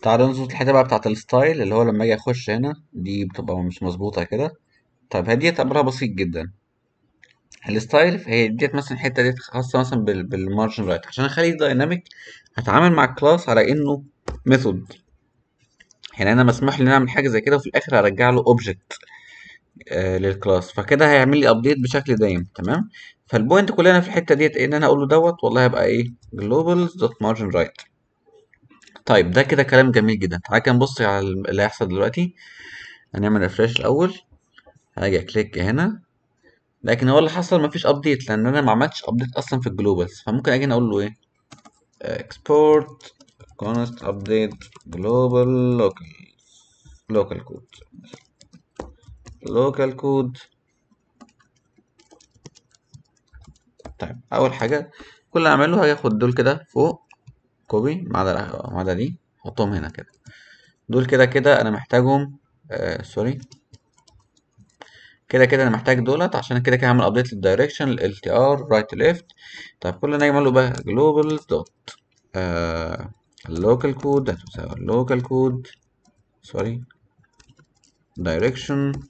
تعالوا نظبط الحته بقى بتاعه الستايل اللي هو لما اجي اخش هنا دي بتبقى مش مظبوطه كده طيب هي ديت امرها بسيط جدا الستايل هي ديت مثلا الحته ديت خاصه مثلا بال بالمارجن رايت عشان اخليه دايناميك هتعامل مع الكلاس على انه ميثود يعني انا مسموح لي نعمل حاجه زي كده وفي الاخر هرجع له اوبجكت آه للكلاس فكده هيعمل لي ابديت بشكل دايم تمام فالبوينت كلنا في الحته ديت ان انا اقول له دوت والله هيبقى ايه globals دوت مارجن رايت طيب ده كده كلام جميل جدا تعالى كده نبص على اللي هيحصل دلوقتي هنعمل ريفريش الاول هاجي اكليك هنا لكن هو اللي حصل مفيش ابديت لان انا ما عملتش ابديت اصلا في الجلوبالز فممكن اجي هنا اقول له ايه export const update global local local code local code طيب اول حاجه كل اللي اعمله هاخد دول كده فوق كوبي ما عدا ما عدا دي احطهم هنا كده دول كده كده انا محتاجهم آه سوري كده كده انا محتاج دولت عشان كده كده هعمل ابديت للدايركشن ال تي ار رايت ليفت طيب كل اللي نعمله بقى global دوت اللوكال كود هتساوي اللوكال كود سوري direction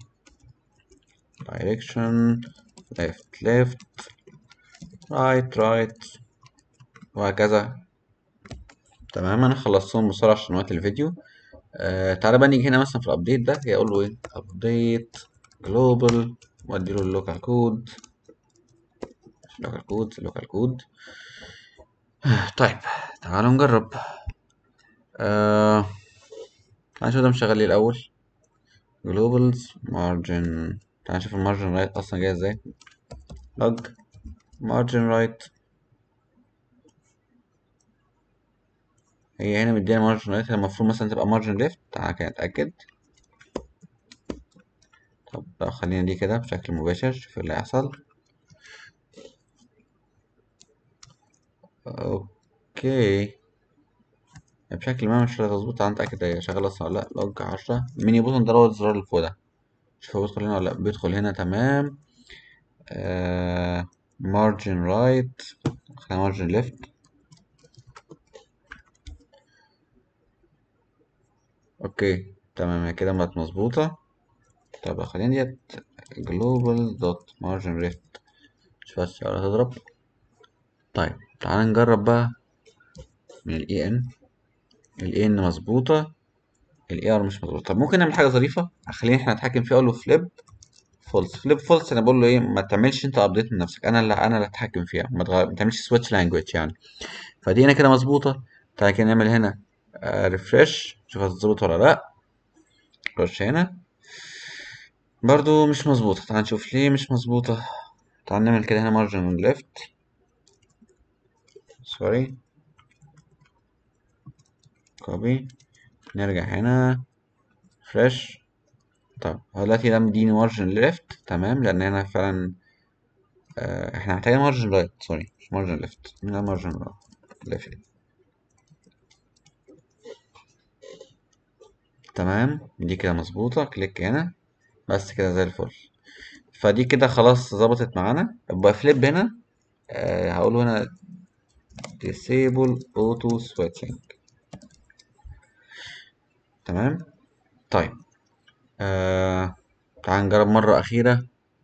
direction left left right right وهكذا تمام انا خلصتهم بسرعه عشان وقت الفيديو آه تعالى بقى نيجي هنا مثلا في الابديت ده اقول له ايه ابديت جلوبال وادي له اللوكال كود لوكال كود لوكال كود طيب تعالوا نجرب آه تعالى نشوف ده مش شغال ليه الاول جلوبالز مارجن تعالى نشوف المارجن رايت اصلا جاي ازاي لوج مارجن رايت هي هنا مدينا مارجن رايت المفروض مثلا تبقى مارجن ليفت تعالى كده نتأكد طب بقى خلينا دي كده بشكل مباشر شوف اللي هيحصل اوكي بشكل ما مش مظبوط تعالى نتأكد هي شغالة اصلا ولا لا لوج عشرة ميني بوتن ده هو الزرار اللي فوق ده شوف هو بيدخل هنا ولا لا بيدخل هنا تمام آه مارجن رايت خلينا مارجن ليفت اوكي تمام هي كده بقت مظبوطة طب خلينا ديت global dot margin left شوف السعر هتضرب طيب تعال نجرب بقى من ال EN ال EN مظبوطة ال ER مش مظبوطة طب ممكن نعمل حاجة ظريفة خلينا احنا نتحكم فيها اقول له flip false flip false انا بقول له ايه ما تعملش انت ابديت من نفسك انا اللي انا اللي اتحكم فيها ما, تغير... ما تعملش switch language يعني فدي هنا كده مظبوطة تعالى كده نعمل هنا ريفرش شوف هتظبط ولا لا خش هنا برضو مش مظبوطة تعال نشوف ليه مش مظبوطة تعال نعمل كده هنا مارجن ليفت سوري كوبي نرجع هنا فريش طب هو دلوقتي ده مديني مارجن ليفت تمام لان هنا فعلا آه احنا محتاجين مارجن رايت سوري مش مارجن ليفت لا مارجن ليفت تمام دي كده مظبوطة كليك هنا بس كده زي الفل فدي كده خلاص ظبطت معانا يبقى فليب هنا آه هقول هنا disable auto switching تمام طيب آه تعال نجرب مرة أخيرة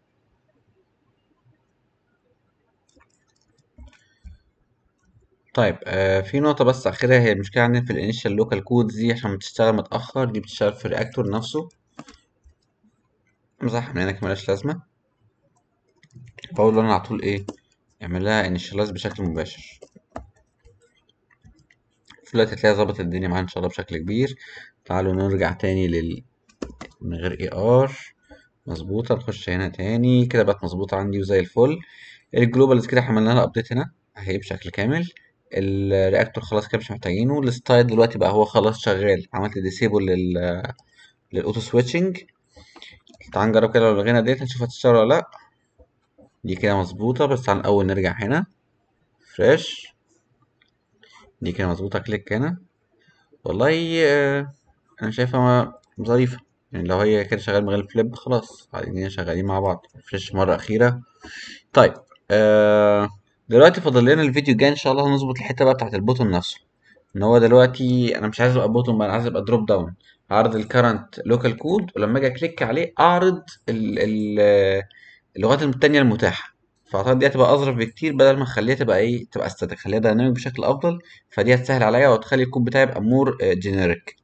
طيب آه في نقطة بس أخيرة هي المشكلة عندنا في الانيشال لوكال كودز دي عشان بتشتغل متأخر دي بتشتغل في الرياكتور نفسه امسحها من هناك ملهاش لازمة بقول له أنا على طول إيه اعمل لها انيشالايز بشكل مباشر في الوقت هتلاقيها ظبطت الدنيا معانا إن شاء الله بشكل كبير تعالوا نرجع تاني لل من غير اي ار مظبوطة نخش هنا تاني كده بقت مظبوطة عندي وزي الفل الجلوبالز كده عملنا لها ابديت هنا اهي بشكل كامل الرياكتور خلاص كده مش محتاجينه الستايل دلوقتي بقى هو خلاص شغال عملت ديسيبل لل للاوتو سويتشنج تعال نجرب كده لو لغينا ديت نشوف هتشتغل ولا لا دي كده مظبوطة بس تعال الأول نرجع هنا فريش دي كده مظبوطة كليك هنا والله آه أنا شايفها ظريفة يعني لو هي كده شغال من غير فليب خلاص قاعدين شغالين مع بعض فريش مرة أخيرة طيب آه دلوقتي فاضل لنا الفيديو الجاي إن شاء الله هنظبط الحتة بقى بتاعت البوتون نفسه ان هو دلوقتي انا مش عايز ابقى بوتوم انا عايز ابقى دروب داون اعرض الكرنت لوكال كود ولما اجي اكليك عليه اعرض ال ال اللغات التانية المتاحة فاعتقد دي هتبقى اظرف بكتير بدل ما اخليها تبقى ايه تبقى استاتيك خليها دايناميك بشكل افضل فدي هتسهل عليا وتخلي الكود بتاعي يبقى مور جينيريك